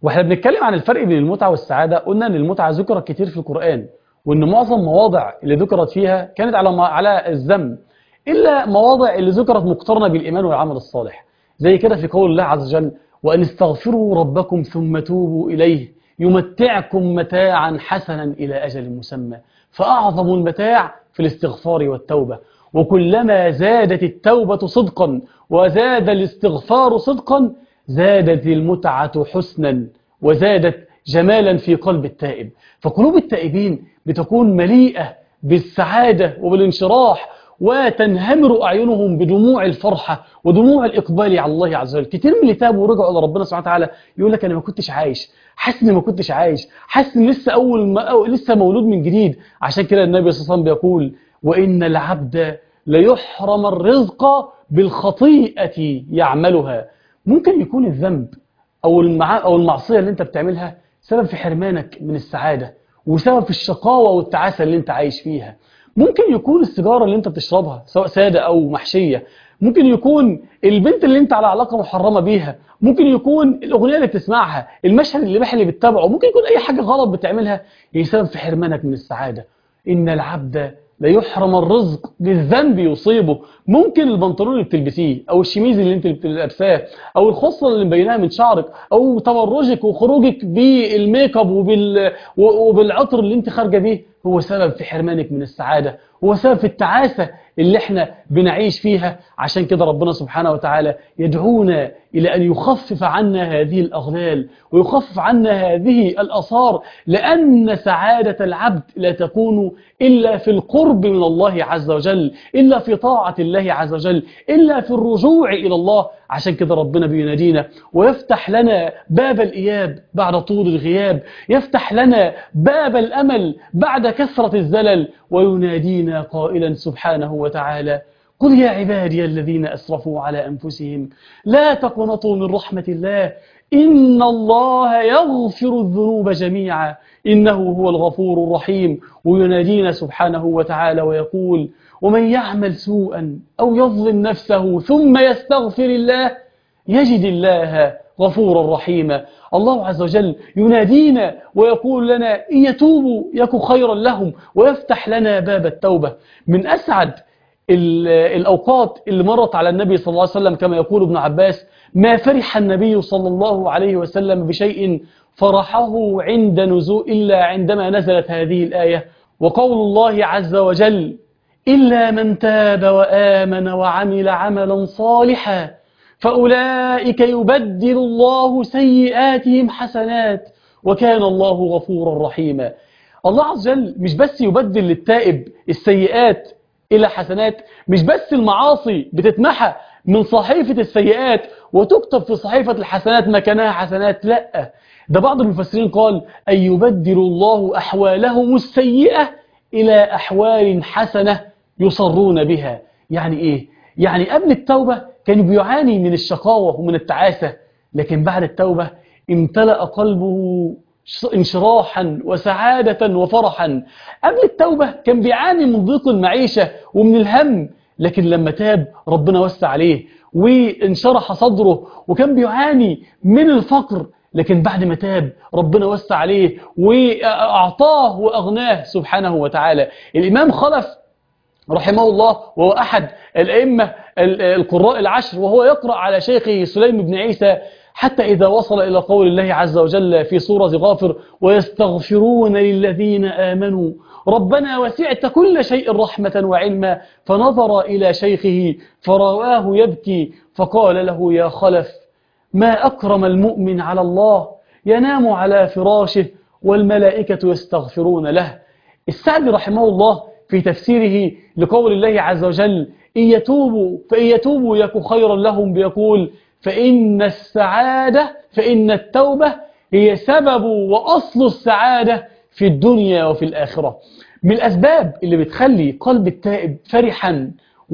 واحنا بنتكلم عن الفرق بين المتعة والسعادة قلنا ان المتعة ذكرت كتير في القرآن وان معظم مواضع اللي ذكرت فيها كانت على على الذم الا مواضع اللي ذكرت مقترنة بالايمان والعمل الصالح زي كده في قول الله عز وجل وان استغفروا ربكم ثم توبوا اليه يمتعكم متاعا حسنا الى اجل مسمى فاعظم المتاع في الاستغفار والتوبة وكلما زادت التوبة صدقا وزاد الاستغفار صدقا زادت المتعة حسنا وزادت جمالا في قلب التائب فقلوب التائبين بتكون مليئة بالسعادة وبالانشراح وتنهمر أعينهم بدموع الفرحة ودموع الإقبال على الله عز وجل كتير من اللي تابوا ورجعوا إلى ربنا سبحانه وتعالى يقول لك أنا ما كنتش عايش حاسس إني ما كنتش عايش حاسس إن لسه أول ما أو لسه مولود من جديد عشان كده النبي صلى الله عليه وسلم بيقول وإن العبد ليحرم الرزق بالخطيئة يعملها ممكن يكون الذنب أو المع... أو المعصية اللي أنت بتعملها سبب في حرمانك من السعادة وسبب في الشقاوة والتعاسة اللي أنت عايش فيها ممكن يكون السيجارة اللي أنت بتشربها سواء سادة أو محشية ممكن يكون البنت اللي أنت على علاقة محرمة بيها ممكن يكون الأغنية اللي بتسمعها المشهد اللي اللي بتتابعه ممكن يكون أي حاجة غلط بتعملها هي سبب في حرمانك من السعادة إن العبد ليحرم الرزق بالذنب يصيبه ممكن البنطلون اللي بتلبسيه او الشميز اللي انت بتلبساه او الخصله اللي مبيناها من شعرك او تبرجك وخروجك بالميك اب وبال وبالعطر اللي انت خارجه بيه هو سبب في حرمانك من السعاده هو سبب في التعاسه اللي احنا بنعيش فيها عشان كده ربنا سبحانه وتعالى يدعونا إلى أن يخفف عنا هذه الأغلال ويخفف عنا هذه الأثار لأن سعادة العبد لا تكون إلا في القرب من الله عز وجل إلا في طاعة الله عز وجل إلا في الرجوع إلى الله عشان كده ربنا بينادينا ويفتح لنا باب الإياب بعد طول الغياب يفتح لنا باب الأمل بعد كثرة الزلل وينادينا قائلا سبحانه وتعالى قل يا عبادي الذين أسرفوا على أنفسهم لا تقنطوا من رحمة الله إن الله يغفر الذنوب جميعا إنه هو الغفور الرحيم وينادينا سبحانه وتعالى ويقول ومن يعمل سوءا أو يظلم نفسه ثم يستغفر الله يجد الله غفورا رحيما الله عز وجل ينادينا ويقول لنا إن يتوبوا يكو خيرا لهم ويفتح لنا باب التوبة من أسعد الأوقات اللي مرت على النبي صلى الله عليه وسلم كما يقول ابن عباس ما فرح النبي صلى الله عليه وسلم بشيء فرحه عند نزول إلا عندما نزلت هذه الآية وقول الله عز وجل إلا من تاب وآمن وعمل عملا صالحا فأولئك يبدل الله سيئاتهم حسنات وكان الله غفورا رحيما الله عز وجل مش بس يبدل للتائب السيئات إلى حسنات مش بس المعاصي بتتمحى من صحيفة السيئات وتكتب في صحيفة الحسنات مكانها حسنات لا ده بعض المفسرين قال أن يبدل الله أحوالهم السيئة إلى أحوال حسنة يصرون بها يعني إيه؟ يعني قبل التوبة كان بيعاني من الشقاوة ومن التعاسة لكن بعد التوبة امتلأ قلبه انشراحا وسعادة وفرحا قبل التوبة كان بيعاني من ضيق المعيشة ومن الهم لكن لما تاب ربنا وسع عليه وانشرح صدره وكان بيعاني من الفقر لكن بعد ما تاب ربنا وسع عليه وأعطاه وأغناه سبحانه وتعالى الإمام خلف رحمه الله وهو أحد الأئمة القراء العشر وهو يقرأ على شيخه سليم بن عيسى حتى إذا وصل إلى قول الله عز وجل في سورة غافر ويستغفرون للذين آمنوا ربنا وسعت كل شيء رحمة وعلما فنظر إلى شيخه فرواه يبكي فقال له يا خلف ما أكرم المؤمن على الله ينام على فراشه والملائكة يستغفرون له السعدي رحمه الله في تفسيره لقول الله عز وجل إن يتوبوا فإن يتوبوا يكو خيرا لهم بيقول فإن السعادة فإن التوبة هي سبب وأصل السعادة في الدنيا وفي الآخرة من الأسباب اللي بتخلي قلب التائب فرحا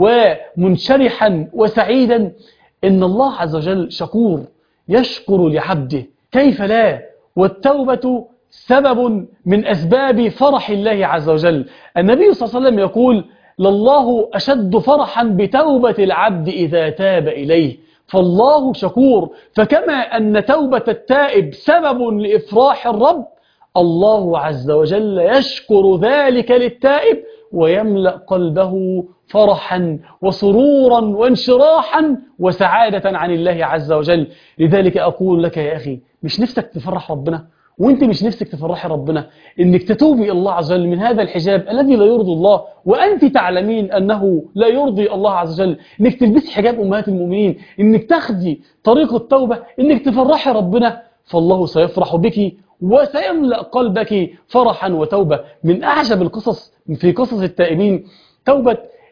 ومنشرحا وسعيدا إن الله عز وجل شكور يشكر لعبده كيف لا والتوبة سبب من أسباب فرح الله عز وجل النبي صلى الله عليه وسلم يقول لله أشد فرحا بتوبة العبد إذا تاب إليه فالله شكور فكما أن توبة التائب سبب لإفراح الرب الله عز وجل يشكر ذلك للتائب ويملأ قلبه فرحا وسرورا وانشراحا وسعادة عن الله عز وجل لذلك أقول لك يا أخي مش نفسك تفرح ربنا وانت مش نفسك تفرحي ربنا انك تتوبي الى الله عز وجل من هذا الحجاب الذي لا يرضي الله وانت تعلمين انه لا يرضي الله عز وجل انك تلبسي حجاب امهات المؤمنين انك تاخدي طريق التوبة انك تفرحي ربنا فالله سيفرح بك وسيملأ قلبك فرحا وتوبة من أعجب القصص في قصص التائبين توبة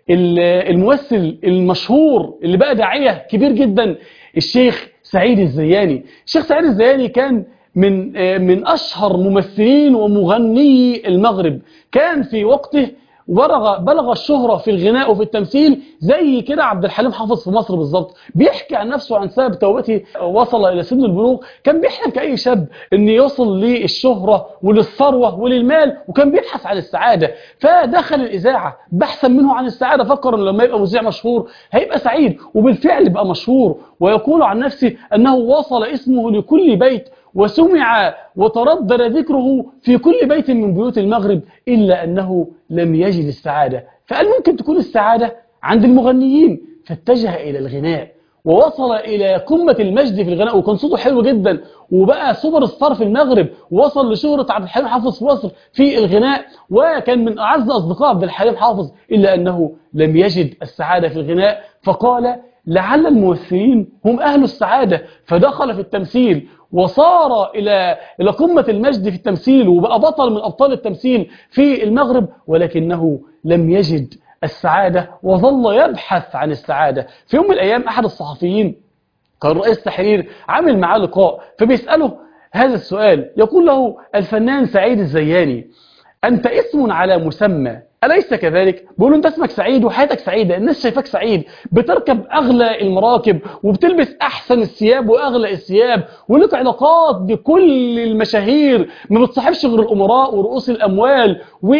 الممثل المشهور اللي بقى داعية كبير جدا الشيخ سعيد الزياني الشيخ سعيد الزياني كان من من أشهر ممثلين ومغني المغرب كان في وقته بلغ بلغ الشهرة في الغناء وفي التمثيل زي كده عبد الحليم حافظ في مصر بالظبط بيحكي عن نفسه عن سبب توبته وصل إلى سن البلوغ كان بيحلم كأي شاب أن يوصل للشهرة وللثروة وللمال وكان بيبحث عن السعادة فدخل الإذاعة بحثا منه عن السعادة فكر أنه لما يبقى مذيع مشهور هيبقى سعيد وبالفعل بقى مشهور ويقول عن نفسه أنه وصل اسمه لكل بيت وسمع وتردد ذكره في كل بيت من بيوت المغرب إلا أنه لم يجد السعادة فقال ممكن تكون السعادة عند المغنيين فاتجه إلى الغناء ووصل إلى قمة المجد في الغناء وكان صوته حلو جدا وبقى سوبر ستار في المغرب ووصل لشهرة عبد الحليم حافظ في مصر في الغناء وكان من أعز أصدقاء عبد الحليم حافظ إلا أنه لم يجد السعادة في الغناء فقال لعل الممثلين هم أهل السعادة فدخل في التمثيل وصار إلى إلى قمة المجد في التمثيل وبقى بطل من أبطال التمثيل في المغرب ولكنه لم يجد السعادة وظل يبحث عن السعادة في يوم من الأيام أحد الصحفيين كان رئيس تحرير عامل معاه لقاء فبيسأله هذا السؤال يقول له الفنان سعيد الزياني أنت اسم على مسمى أليس كذلك؟ بيقول له أنت اسمك سعيد وحياتك سعيدة الناس شايفاك سعيد بتركب أغلى المراكب وبتلبس أحسن الثياب وأغلى الثياب ولك علاقات بكل المشاهير ما بتصاحبش غير الأمراء ورؤوس الأموال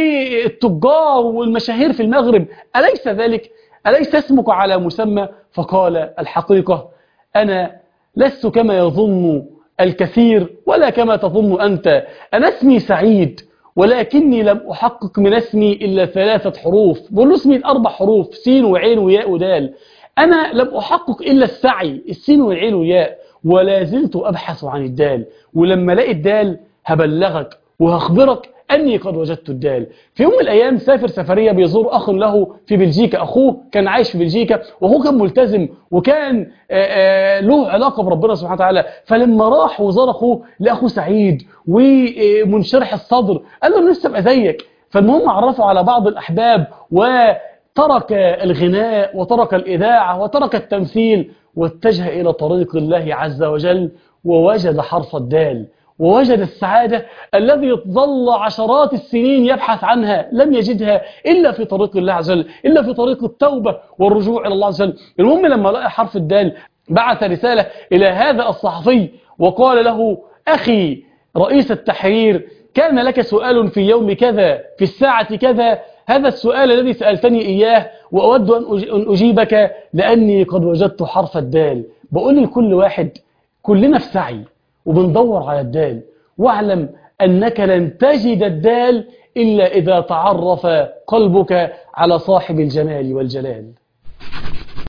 والتجار والمشاهير في المغرب أليس ذلك؟ أليس اسمك على مسمى؟ فقال الحقيقة أنا لست كما يظن الكثير ولا كما تظن أنت أنا اسمي سعيد ولكني لم أحقق من اسمي إلا ثلاثة حروف بقول له اسمي أربع حروف سين وعين وياء ودال أنا لم أحقق إلا السعي السين والعين والياء ولا زلت أبحث عن الدال ولما الاقي الدال هبلغك وهخبرك أني قد وجدت الدال في يوم من الأيام سافر سفرية بيزور أخ له في بلجيكا أخوه كان عايش في بلجيكا وأخوه كان ملتزم وكان آآ آآ له علاقة بربنا سبحانه وتعالى فلما راح وزار أخوه لأخوه سعيد ومنشرح الصدر قال له لسه أبقى زيك فالمهم عرفوا على بعض الأحباب وترك الغناء وترك الإذاعة وترك التمثيل واتجه إلى طريق الله عز وجل ووجد حرف الدال ووجد السعادة الذي ظل عشرات السنين يبحث عنها لم يجدها إلا في طريق الله عز وجل إلا في طريق التوبة والرجوع إلى الله عز وجل المهم لما لقى حرف الدال بعث رسالة إلى هذا الصحفي وقال له أخي رئيس التحرير كان لك سؤال في يوم كذا في الساعة كذا هذا السؤال الذي سألتني إياه وأود أن أجيبك لأني قد وجدت حرف الدال بقول لكل واحد كلنا في سعي وبندور على الدال واعلم أنك لن تجد الدال إلا إذا تعرف قلبك على صاحب الجمال والجلال